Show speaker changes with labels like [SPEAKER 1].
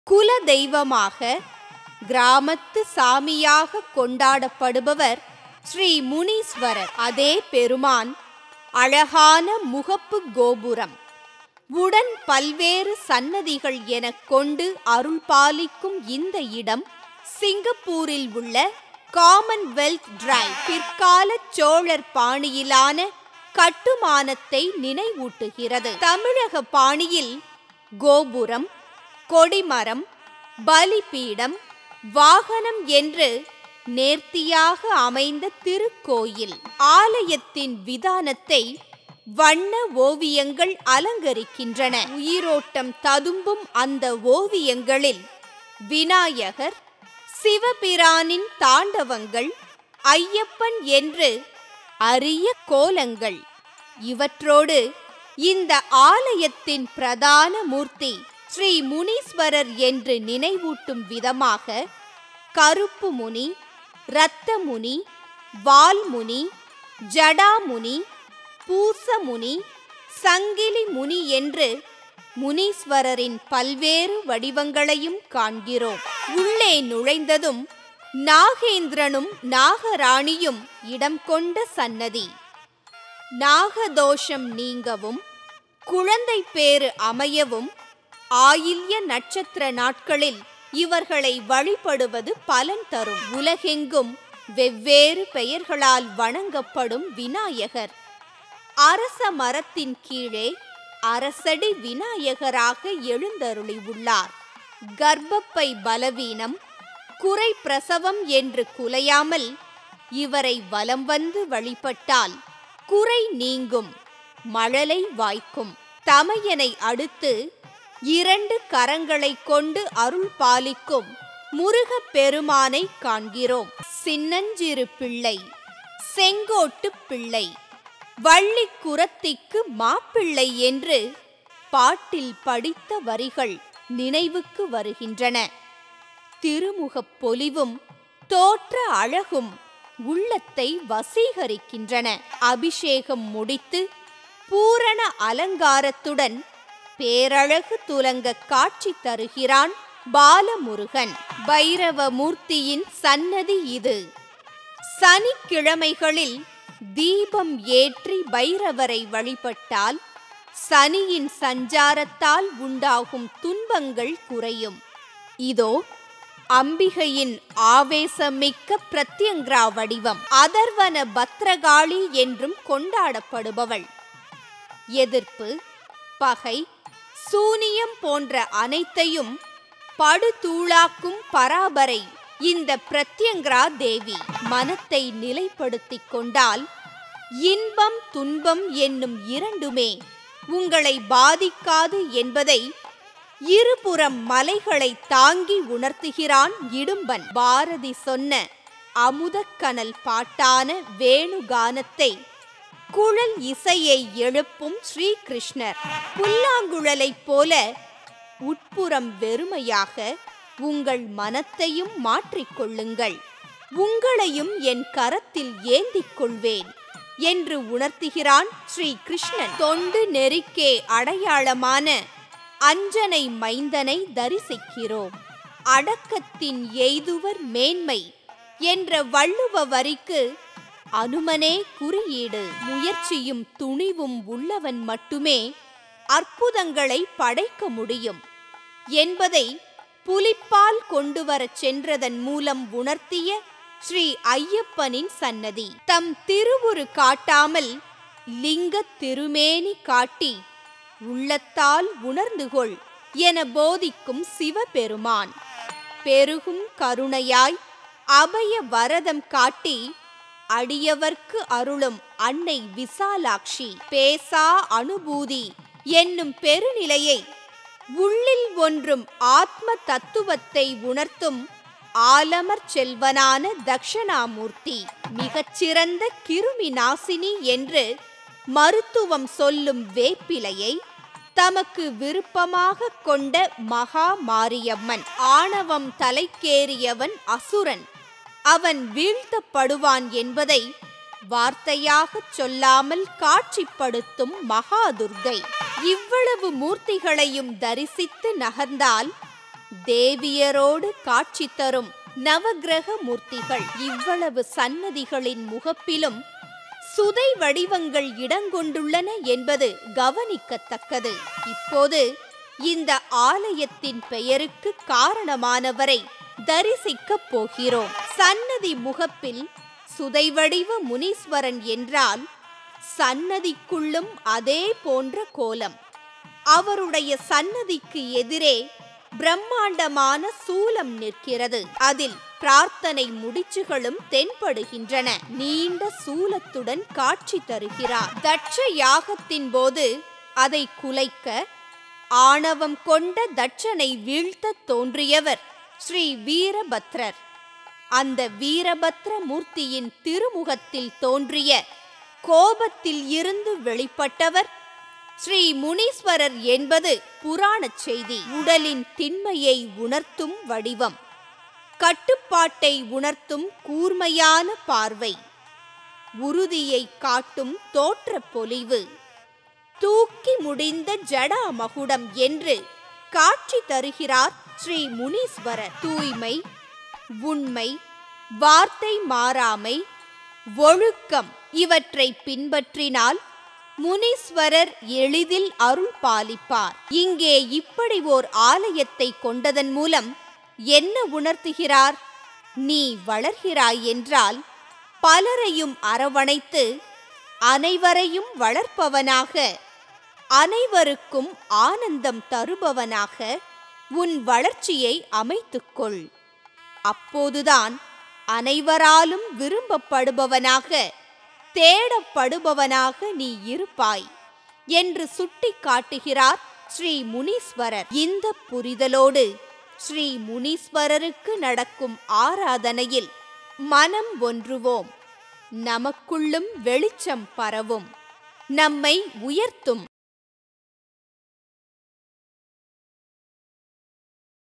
[SPEAKER 1] குல தெய்வமாக கிராமத்து சாமியாக கொண்டாடப்படுபவர் ஸ்ரீ முனீஸ்வரர் அதே பெருமான் அழகான முகப்பு கோபுரம் உடன் பல்வேறு சன்னதிகள் எனக் கொண்டு அருள் பாலிக்கும் இந்த இடம் சிங்கப்பூரில் உள்ள காமன்வெல்த் டிரைவ் பிற்கால சோழர் பாணியிலான கட்டுமானத்தை நினைவூட்டுகிறது தமிழக பாணியில் கோபுரம் கொடிமரம் பலிபீடம் வாகனம் என்று நேர்த்தியாக அமைந்த திருக்கோயில் ஆலயத்தின் விதானத்தை வண்ண ஓவியங்கள் அலங்கரிக்கின்றன உயிரோட்டம் ததும்பும் அந்த ஓவியங்களில் விநாயகர் சிவபிரானின் தாண்டவங்கள் ஐயப்பன் என்று அரிய கோலங்கள் இவற்றோடு இந்த ஆலயத்தின் பிரதான மூர்த்தி ஸ்ரீ முனீஸ்வரர் என்று நினைவூட்டும் விதமாக கருப்பு முனி இரத்தமுனி வால்முனி ஜடாமுனி பூசமுனி சங்கிலி முனி என்று முனீஸ்வரரின் பல்வேறு வடிவங்களையும் காண்கிறோம் உள்ளே நுழைந்ததும் நாகேந்திரனும் நாகராணியும் இடம் கொண்ட சன்னதி நாகதோஷம் நீங்கவும் குழந்தை பேறு அமையவும் ஆயில்ய நட்சத்திர நாட்களில் இவர்களை வழிபடுவது பலன் தரும் உலகெங்கும் வெவ்வேறு பெயர்களால் வணங்கப்படும் விநாயகர் அரச மரத்தின் கீழே அரசடி விநாயகராக எழுந்தருளி உள்ளார் கர்ப்பப்பை பலவீனம் குறை பிரசவம் என்று குலையாமல் இவரை வலம் வந்து வழிபட்டால் குறை நீங்கும் மழலை வாய்க்கும் தமையனை அடுத்து இரண்டு கரங்களை கொண்டு அருள் பாலிக்கும் முருகப் பெருமானை காண்கிறோம் சின்னஞ்சிறு பிள்ளை செங்கோட்டு பிள்ளை வள்ளி குரத்திக்கு மாப்பிள்ளை என்று பாட்டில் படித்த வரிகள் நினைவுக்கு வருகின்றன திருமுகப் பொலிவும் தோற்ற அழகும் உள்ளத்தை வசீகரிக்கின்றன அபிஷேகம் முடித்து பூரண அலங்காரத்துடன் பேரழகு துலங்க காட்சி தருகிறான் பாலமுருகன் பைரவமூர்த்தியின் சன்னதி இது சனிக்கிழமைகளில் தீபம் ஏற்றி பைரவரை வழிபட்டால் சனியின் சஞ்சாரத்தால் உண்டாகும் துன்பங்கள் குறையும் இதோ அம்பிகையின் ஆவேசமிக்க பிரத்யங்கிரா வடிவம் அதர்வன பத்ரகாளி என்றும் கொண்டாடப்படுபவள் எதிர்ப்பு பகை சூனியம் போன்ற அனைத்தையும் படுதூளாக்கும் பராபரை இந்த பிரத்யங்கிரா தேவி மனத்தை நிலைப்படுத்திக் கொண்டால் இன்பம் துன்பம் என்னும் இரண்டுமே உங்களை பாதிக்காது என்பதை இருபுறம் மலைகளை தாங்கி உணர்த்துகிறான் இடும்பன் பாரதி சொன்ன அமுதக்கனல் பாட்டான வேணுகானத்தை குழல் இசையை எழுப்பும் ஸ்ரீகிருஷ்ணர் புல்லாங்குழலைப் போல உட்புறம் வெறுமையாக உங்கள் மனத்தையும் மாற்றிக்கொள்ளுங்கள் உங்களையும் என் கரத்தில் ஏந்திக் கொள்வேன் என்று உணர்த்துகிறான் ஸ்ரீ கிருஷ்ணன் தொண்டு நெறிக்கே அடையாளமான அஞ்சனை மைந்தனை தரிசிக்கிறோம் அடக்கத்தின் எய்துவர் மேன்மை என்ற வள்ளுவ வரிக்கு அனுமனே குறியீடு முயற்சியும் துணிவும் உள்ளவன் மட்டுமே அற்புதங்களை படைக்க முடியும் என்பதை புலிப்பால் கொண்டு வரச் சென்றதன் மூலம் உணர்த்திய ஸ்ரீ ஐயப்பனின் சன்னதி தம் திருவுரு காட்டாமல் லிங்க திருமேனி காட்டி உள்ளத்தால் உணர்ந்துகொள் என போதிக்கும் சிவபெருமான் பெருகும் கருணையாய் அபய வரதம் காட்டி அடியவர்க்கு அருளும் அன்னை விசாலாட்சி பேசா அனுபூதி என்னும் பெருநிலையை உள்ளில் ஒன்றும் ஆத்ம தத்துவத்தை உணர்த்தும் ஆலமர் செல்வனான தக்ஷணாமூர்த்தி மிகச்சிறந்த கிருமி நாசினி என்று மருத்துவம் சொல்லும் வேப்பிலையை தமக்கு விருப்பமாக கொண்ட மகா மாரியம்மன் ஆணவம் தலைக்கேறியவன் அசுரன் அவன் வீழ்த்தப்படுவான் என்பதை வார்த்தையாகச் சொல்லாமல் காட்சிப்படுத்தும் மகாதுர்கை இவ்வளவு மூர்த்திகளையும் தரிசித்து நகர்ந்தால் தேவியரோடு காட்சி தரும் நவக்கிரக மூர்த்திகள் இவ்வளவு சன்னதிகளின் முகப்பிலும் சுதை வடிவங்கள் இடங்கொண்டுள்ளன என்பது கவனிக்கத்தக்கது இப்போது இந்த ஆலயத்தின் பெயருக்கு காரணமானவரை தரிசிக்கப் போகிறோம் சன்னதி முகப்பில் சுதை வடிவ முனீஸ்வரன் என்றால் சன்னதிக்குள்ளும் அதே போன்ற கோலம் அவருடைய சன்னதிக்கு எதிரே பிரம்மாண்டமான சூலம் நிற்கிறது அதில் பிரார்த்தனை முடிச்சுகளும் தென்படுகின்றன நீண்ட சூலத்துடன் காட்சி தருகிறார் தட்ச யாகத்தின் போது அதை குலைக்க ஆணவம் கொண்ட தட்சனை வீழ்த்த தோன்றியவர் ஸ்ரீ வீரபத்ரர் அந்த வீரபத்ர மூர்த்தியின் திருமுகத்தில் தோன்றிய கோபத்தில் இருந்து வெளிப்பட்டவர் ஸ்ரீ முனீஸ்வரர் என்பது புராணச் செய்தி உடலின் திண்மையை உணர்த்தும் வடிவம் கட்டுப்பாட்டை உணர்த்தும் கூர்மையான பார்வை உறுதியை காட்டும் தோற்றப் பொலிவு தூக்கி முடிந்த ஜடா மகுடம் என்று காட்சி தருகிறார் ஸ்ரீ முனீஸ்வரர் தூய்மை உண்மை வார்த்தை மாறாமை ஒழுக்கம் இவற்றை பின்பற்றினால் முனீஸ்வரர் எளிதில் அருள் பாலிப்பார் இங்கே இப்படி ஓர் ஆலயத்தை கொண்டதன் மூலம் என்ன உணர்த்துகிறார் நீ வளர்கிறாய் என்றால் பலரையும் அரவணைத்து அனைவரையும் வளர்ப்பவனாக அனைவருக்கும் ஆனந்தம் தருபவனாக உன் வளர்ச்சியை அமைத்துக்கொள் அப்போதுதான் அனைவராலும் விரும்பப்படுபவனாக தேடப்படுபவனாக நீ இருப்பாய் என்று சுட்டிக் காட்டுகிறார் ஸ்ரீ முனீஸ்வரர் இந்த புரிதலோடு ஸ்ரீ முனீஸ்வரருக்கு நடக்கும் ஆராதனையில் மனம் ஒன்றுவோம் நமக்குள்ளும் வெளிச்சம் பரவும் நம்மை உயர்த்தும்